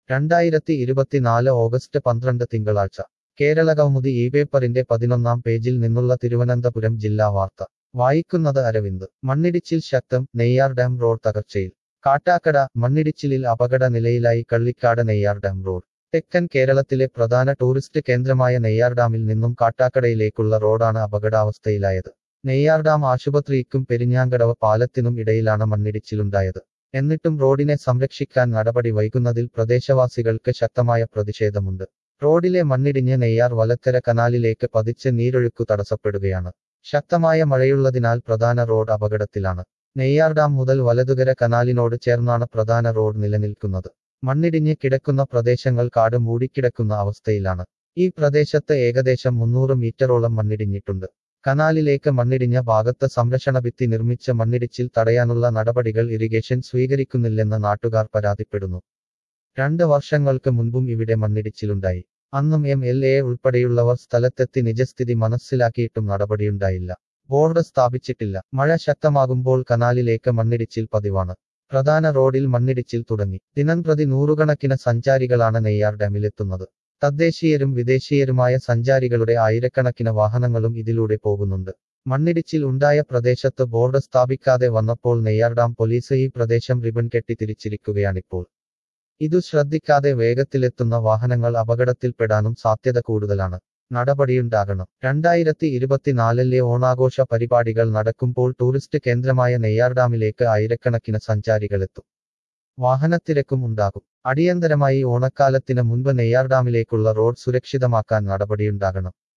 രണ്ടായിരത്തി ഇരുപത്തിനാല് ഓഗസ്റ്റ് പന്ത്രണ്ട് തിങ്കളാഴ്ച കേരള കൗമുദി ഈ പേപ്പറിന്റെ പതിനൊന്നാം പേജിൽ നിന്നുള്ള തിരുവനന്തപുരം ജില്ലാ വാർത്ത വായിക്കുന്നത് അരവിന്ദ് മണ്ണിടിച്ചിൽ ശക്തം നെയ്യാർ ഡാം റോഡ് തകർച്ചയിൽ കാട്ടാക്കട മണ്ണിടിച്ചിലിൽ അപകട നിലയിലായി കള്ളിക്കാട് നെയ്യാർ ഡാം റോഡ് തെക്കൻ കേരളത്തിലെ പ്രധാന ടൂറിസ്റ്റ് കേന്ദ്രമായ നെയ്യാർ ഡാമിൽ നിന്നും കാട്ടാക്കടയിലേക്കുള്ള റോഡാണ് അപകടാവസ്ഥയിലായത് നെയ്യാർ ഡാം ആശുപത്രിക്കും പെരിഞ്ഞാങ്കടവ് പാലത്തിനും ഇടയിലാണ് മണ്ണിടിച്ചിലുണ്ടായത് എന്നിട്ടും റോഡിനെ സംരക്ഷിക്കാൻ നടപടി വൈകുന്നതിൽ പ്രദേശവാസികൾക്ക് ശക്തമായ പ്രതിഷേധമുണ്ട് റോഡിലെ മണ്ണിടിഞ്ഞ് നെയ്യാർ വലക്കര കനാലിലേക്ക് പതിച്ച് നീരൊഴുക്കു തടസ്സപ്പെടുകയാണ് ശക്തമായ മഴയുള്ളതിനാൽ പ്രധാന റോഡ് അപകടത്തിലാണ് നെയ്യാർ ഡാം മുതൽ വലതുകര കനാലിനോട് ചേർന്നാണ് പ്രധാന റോഡ് നിലനിൽക്കുന്നത് മണ്ണിടിഞ്ഞ് കിടക്കുന്ന പ്രദേശങ്ങൾ കാട് മൂടിക്കിടക്കുന്ന അവസ്ഥയിലാണ് ഈ പ്രദേശത്ത് ഏകദേശം മുന്നൂറ് മീറ്ററോളം മണ്ണിടിഞ്ഞിട്ടുണ്ട് കനാലിലേക്ക് മണ്ണിടിഞ്ഞ ഭാഗത്ത് സംരക്ഷണ ഭിത്തി നിർമ്മിച്ച മണ്ണിടിച്ചിൽ തടയാനുള്ള നടപടികൾ ഇറിഗേഷൻ സ്വീകരിക്കുന്നില്ലെന്ന് നാട്ടുകാർ പരാതിപ്പെടുന്നു രണ്ട് വർഷങ്ങൾക്ക് മുൻപും ഇവിടെ മണ്ണിടിച്ചിലുണ്ടായി അന്നും എം എൽ എ ഉൾപ്പെടെയുള്ളവർ സ്ഥലത്തെത്തി നിജസ്ഥിതി മനസ്സിലാക്കിയിട്ടും നടപടിയുണ്ടായില്ല ബോർഡ് സ്ഥാപിച്ചിട്ടില്ല മഴ ശക്തമാകുമ്പോൾ കനാലിലേക്ക് മണ്ണിടിച്ചിൽ പതിവാണ് പ്രധാന റോഡിൽ മണ്ണിടിച്ചിൽ തുടങ്ങി ദിനംപ്രതി നൂറുകണക്കിന് സഞ്ചാരികളാണ് നെയ്യാർ ഡാമിലെത്തുന്നത് തദ്ദേശീയരും വിദേശീയരുമായ സഞ്ചാരികളുടെ ആയിരക്കണക്കിന് വാഹനങ്ങളും ഇതിലൂടെ പോകുന്നുണ്ട് മണ്ണിടിച്ചിൽ ഉണ്ടായ പ്രദേശത്ത് ബോർഡ് സ്ഥാപിക്കാതെ വന്നപ്പോൾ നെയ്യാർ ഡാം പോലീസ് ഈ പ്രദേശം റിബൺ കെട്ടി തിരിച്ചിരിക്കുകയാണിപ്പോൾ ഇതു ശ്രദ്ധിക്കാതെ വേഗത്തിലെത്തുന്ന വാഹനങ്ങൾ അപകടത്തിൽപ്പെടാനും സാധ്യത കൂടുതലാണ് നടപടിയുണ്ടാകണം രണ്ടായിരത്തി ഇരുപത്തിനാലിലെ ഓണാഘോഷ പരിപാടികൾ നടക്കുമ്പോൾ ടൂറിസ്റ്റ് കേന്ദ്രമായ നെയ്യാർ ഡാമിലേക്ക് ആയിരക്കണക്കിന് സഞ്ചാരികളെത്തും വാഹനത്തിരക്കും ഉണ്ടാകും അടിയന്തരമായി ഓണക്കാലത്തിന് മുൻപ് നെയ്യാർ ഡാമിലേക്കുള്ള റോഡ് സുരക്ഷിതമാക്കാൻ നടപടിയുണ്ടാകണം